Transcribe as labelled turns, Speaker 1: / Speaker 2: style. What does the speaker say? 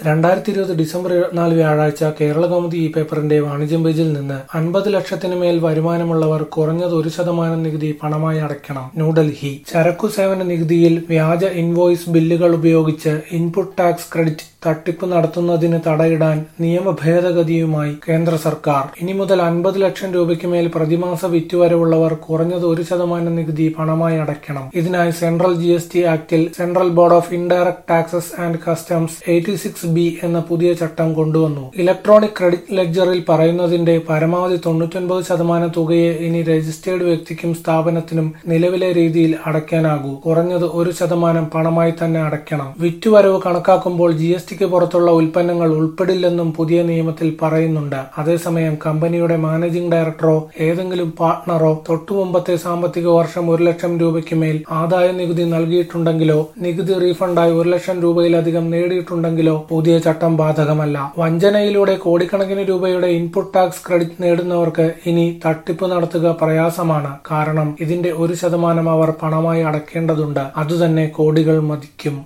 Speaker 1: രണ്ടായിരത്തി ഇരുപത് ഡിസംബർ ഇരുപത്തിനാല് വ്യാഴാഴ്ച കേരളകൗമുദി ഈ പേപ്പറിന്റെ വാണിജ്യം പേജിൽ നിന്ന് അൻപത് ലക്ഷത്തിന് മേൽ വരുമാനമുള്ളവർ കുറഞ്ഞത് ഒരു ശതമാനം നികുതി പണമായി അടയ്ക്കണം ന്യൂഡൽഹി ചരക്കു സേവന നികുതിയിൽ വ്യാജ ഇൻവോയ്സ് ബില്ലുകൾ ഉപയോഗിച്ച് ഇൻപുട്ട് ടാക്സ് ക്രെഡിറ്റ് തട്ടിപ്പ് നടത്തുന്നതിന് തടയിടാൻ നിയമ ഭേദഗതിയുമായി കേന്ദ്ര സർക്കാർ ഇനി മുതൽ അൻപത് ലക്ഷം രൂപയ്ക്ക് മേൽ പ്രതിമാസ വിറ്റുവരവുള്ളവർ കുറഞ്ഞത് ഒരു ശതമാനം നികുതി പണമായി അടയ്ക്കണം ഇതിനായി സെൻട്രൽ ജി എസ് ടി ആക്ടിൽ central board of indirect taxes and customs eighty six B എന്ന പുതിയ ചട്ടം കൊണ്ടുവന്നു ഇലക്ട്രോണിക് ക്രെഡിറ്റ് ലെഡ്ജറിൽ പറയുന്നതിന്റെ പരമാവധി തൊണ്ണൂറ്റൊൻപത് ശതമാനം തുകയെ ഇനി രജിസ്റ്റേർഡ് വ്യക്തിക്കും സ്ഥാപനത്തിനും നിലവിലെ രീതിയിൽ അടയ്ക്കാനാകൂ കുറഞ്ഞത് ഒരു ശതമാനം പണമായി തന്നെ അടയ്ക്കണം വിറ്റുവരവ് കണക്കാക്കുമ്പോൾ ജി എസ് ടിക്ക് പുറത്തുള്ള ഉൽപ്പന്നങ്ങൾ ഉൾപ്പെടില്ലെന്നും പുതിയ നിയമത്തിൽ പറയുന്നുണ്ട് അതേസമയം കമ്പനിയുടെ മാനേജിംഗ് ഡയറക്ടറോ ഏതെങ്കിലും പാർട്ട്ണറോ തൊട്ടുമുമ്പത്തെ സാമ്പത്തിക വർഷം ഒരു ലക്ഷം രൂപയ്ക്ക് മേൽ ആദായ നികുതി നൽകിയിട്ടുണ്ടെങ്കിലോ നികുതി റീഫണ്ടായി ഒരു ലക്ഷം രൂപയിലധികം നേടിയിട്ടുണ്ടെങ്കിലോ പുതിയ ചട്ടം ബാധകമല്ല വഞ്ചനയിലൂടെ കോടിക്കണക്കിന് രൂപയുടെ ഇൻപുട്ട് ടാക്സ് ക്രെഡിറ്റ് നേടുന്നവർക്ക് ഇനി തട്ടിപ്പ് നടത്തുക പ്രയാസമാണ് കാരണം ഇതിന്റെ ഒരു ശതമാനം അവർ പണമായി അടയ്ക്കേണ്ടതുണ്ട് അതുതന്നെ കോടികൾ മതിക്കും